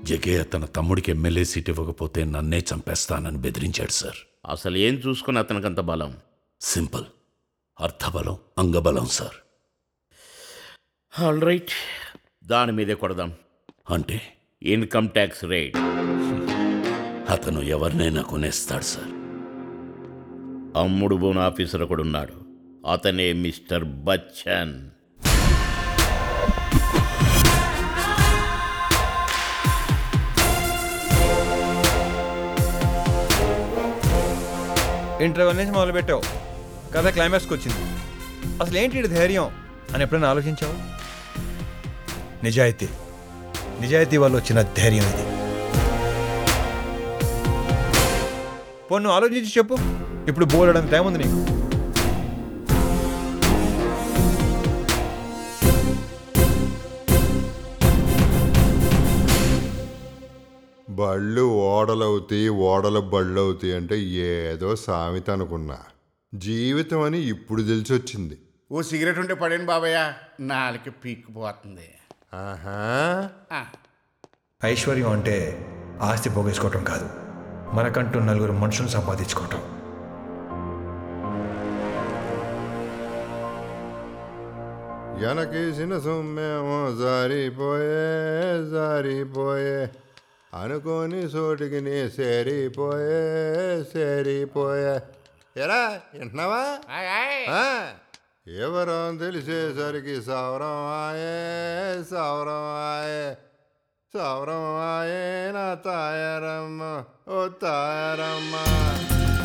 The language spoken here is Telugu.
జగే తన తమ్ముడికి ఎమ్మెల్యే సీట్ ఇవ్వకపోతే నన్నే చంపేస్తానని బెదిరించాడు సార్ అసలు ఏం చూసుకుని అతనికంత బలం సింపుల్ అర్థబలం అంగబలం సార్ ఆల్ రైట్ దాని మీదే కొడదాం అంటే ఇన్కమ్ ట్యాక్స్ రేట్ అతను ఎవరినైనా కొనేస్తాడు సార్ అమ్ముడు బోన్ ఆఫీసర్ ఒకడు ఉన్నాడు అతనే మిస్టర్ బచ్చన్ ఇంటర్వెల్ నుంచి మొదలు పెట్టావు కథ క్లైమాక్స్కి వచ్చింది అసలు ఏంటి ఈడి ధైర్యం అని ఎప్పుడైనా ఆలోచించావు నిజాయితీ నిజాయితీ వల్ల వచ్చిన ధైర్యం ఇది పోను ఆలోచించి చెప్పు ఇప్పుడు బోలడానికి టైం ఉంది నీకు బళ్ళు ఓడలవుతాయి ఓడలు బళ్ళు అవుతాయి అంటే ఏదో సామెత అనుకున్నా జీవితం అని ఇప్పుడు తెలిసి వచ్చింది ఓ సిగరెట్ ఉంటే పడండి బాబయ్య నాలుగు పీక్కుపోతుంది ఆహా ఆ, ఐశ్వర్యం అంటే ఆస్తి పోగేసుకోవటం కాదు మనకంటూ నలుగురు మనుషులు సంపాదించుకోవటం వెనకేసిన సొమ్మేమో జారిపోయే జారిపోయే అనుకోని చోటికి నీ సేరిపోయే సేరిపోయే ఎరా వింటున్నావా ఆయ్, ఆయ్. ఆ, ఎవరో తెలిసేసరికి సౌరం ఆయే సౌరం ఆయే సౌరం ఆయే నా తాయారమ్మ ఓ తాయారమ్మ